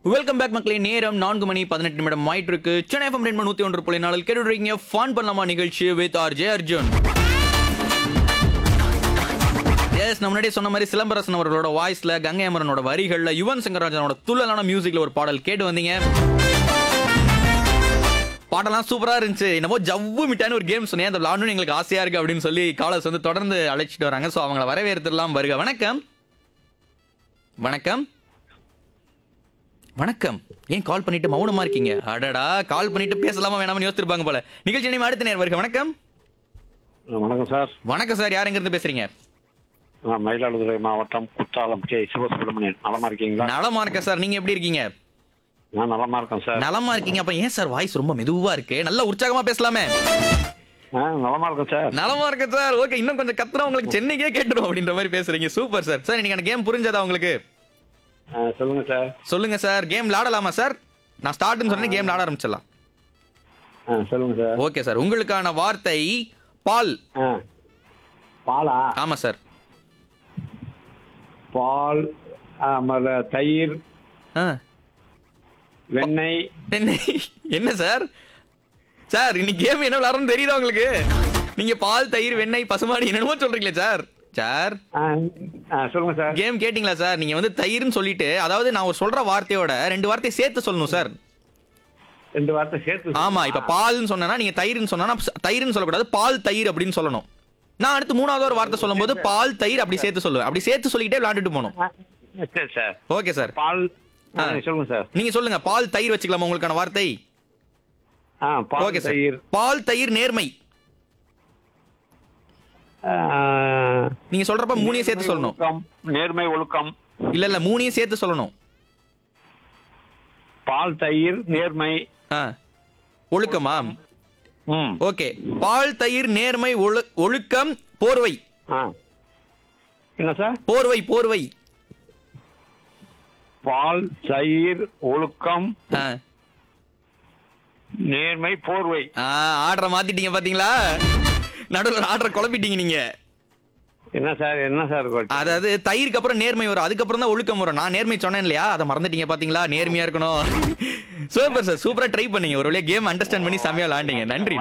Welcome back மக்களே நேரம் நான்கு மணி பதினெட்டு நிமிடம் ஆயிட்டு இருக்கு சென்னை எஃப்எம் ரெண்டு நூத்தி ஒன்று புள்ளி நாளில் கேட்டுருக்கீங்க ஃபன் பண்ணலாமா நிகழ்ச்சி with R J Arjun S நம்ம முன்னாடியே சொன்ன மாதிரி சிலம்பரசன் அவர்களோட வாய்ஸ்ல கங்கை அமரனோட வரிகள்ல யுவன் சங்கராஜனோட துள்ளலான மியூசிக்ல ஒரு பாடல் கேட்டு வந்தீங்க பாட்டெல்லாம் சூப்பரா இருந்துச்சு என்னமோ ஜவ்வு மிட்டான்னு ஒரு கேம் சொன்னேன் அந்த விளாடணும் எங்களுக்கு ஆசையா இருக்கு அப்படின்னு சொல்லி காலர்ஸ் வந்து தொடர்ந்து அழைச்சிட்டு வராங்க ஸோ அவங்கள வரவேற்கலாம் வருக வணக்கம் வணக்கம் வணக்கம் ஏன் கால் பண்ணிட்டு மௌனமா இருக்கீங்க அடடா கால் பண்ணிட்டு பேசலாமா வேணாம்னு யோசிச்சிருப்பாங்க போல நிகழ்ச்சி நேரம் அடுத்த நேரம் வருக வணக்கம் வணக்கம் சார் வணக்கம் சார் யார் எங்க இருந்து பேசுறீங்க நான் மயிலாடுதுறை மாவட்டம் குற்றாலம் கே சிவசுப்ரமணியன் நலமா இருக்கீங்களா நலமா இருக்கேன் சார் நீங்க எப்படி இருக்கீங்க நான் நலமா இருக்கேன் சார் நலமா இருக்கீங்க அப்ப ஏன் சார் வாய்ஸ் ரொம்ப மெதுவா இருக்கு நல்லா உற்சாகமா பேசலாமே ஆ நலமா இருக்கேன் சார் நலமா இருக்கேன் சார் ஓகே இன்னும் கொஞ்சம் கத்துறா உங்களுக்கு சென்னைக்கே கேட்டுரும் அப்படின்ற மாதிரி பேசுறீங்க சூப்பர் சார் சார் இன்னைக்கு கேம் புரிஞ்சதா உங்களுக்கு ஆ, சொல்லுங்க சார் சொல்லுங்க சார் கேம் விளையாடலாமா சார் நான் ஸ்டார்ட்னு சொன்னேன் கேம் விளையாட ஆரம்பிச்சிடலாம் ஆ சொல்லுங்க சார் ஓகே சார் உங்களுக்கான வார்த்தை பால் ஆ பாலா ஆமா சார் பால் ஆ, மொத தயிர் ஆ வெண்ணெய் என்ன என்ன சார் சார் இன்னைக்கு கேம் என்ன விளையாடுறோம்னு தெரியுதா உங்களுக்கு நீங்க பால் தயிர் வெண்ணெய் பசுமாடி என்னமோ சொல்றீங்களே சார் சார் ஆ, ஆ சொல்லுங்க சார் கேம் கேட்டிங்களா சார் நீங்க வந்து தயிர்னு சொல்லிட்டு அதாவது நான் ஒரு சொல்ற வார்த்தையோட ரெண்டு வார்த்தையை சேர்த்து சொல்லணும் சார் ரெண்டு வார்த்தை சேர்த்து ஆமா இப்ப பால்னு சொன்னா நீங்க தயிர்னு சொன்னா தயிர்னு சொல்லக்கூடாது பால் தயிர் அப்படின்னு சொல்லணும் நான் அடுத்து மூணாவது ஒரு வார்த்தை சொல்லும்போது பால் தயிர் அப்படி சேர்த்து சொல்லுவேன் அப்படி சேர்த்து சொல்லிக்கிட்டே விளையாண்டுட்டு போகணும் ஆ, சரி சார் ஓகே சார் பால் ஆ, ஆ. சொல்லுங்க சார் நீங்க சொல்லுங்க பால் தயிர் வச்சுக்கலாமா உங்களுக்கான வார்த்தை ஆ பால் ஓகே சார் தயிர் பால் தயிர் நேர்மை ஆ, நீங்க சொல்றப்ப மூணையும் சேர்த்து சொல்லணும் ஒழுக்கம், நேர்மை ஒழுக்கம் இல்ல இல்ல மூணையும் சேர்த்து சொல்லணும் பால் தயிர் நேர்மை ஆ ஒழுக்கமா ம் ஓகே பால் தயிர் நேர்மை ஒழு ஒழுக்கம் போர்வை ஆ என்ன சார் போர்வை போர்வை பால் தயிர் ஒழுக்கம் ஆ நேர்மை போர்வை ஆ ஆர்டரை மாத்திட்டீங்க பாத்தீங்களா நடுவில் ஆர்டரை குழப்பிட்டீங்க நீங்க என்ன சார் என்ன சார் கொட்டு? அதாவது தயிருக்கு அப்புறம் நேர்மை வரும் அதுக்கப்புறம் தான் ஒழுக்கம் வரும் நான் நேர்மை சொன்னேன் இல்லையா அதை மறந்துட்டீங்க பாத்தீங்களா நேர்மையா இருக்கணும் சூப்பர் சார் சூப்பரா ட்ரை பண்ணீங்க ஒரு வழியா கேம் அண்டர்ஸ்டாண்ட் பண்ணி செமையா விளாண்டீங்க நன்றி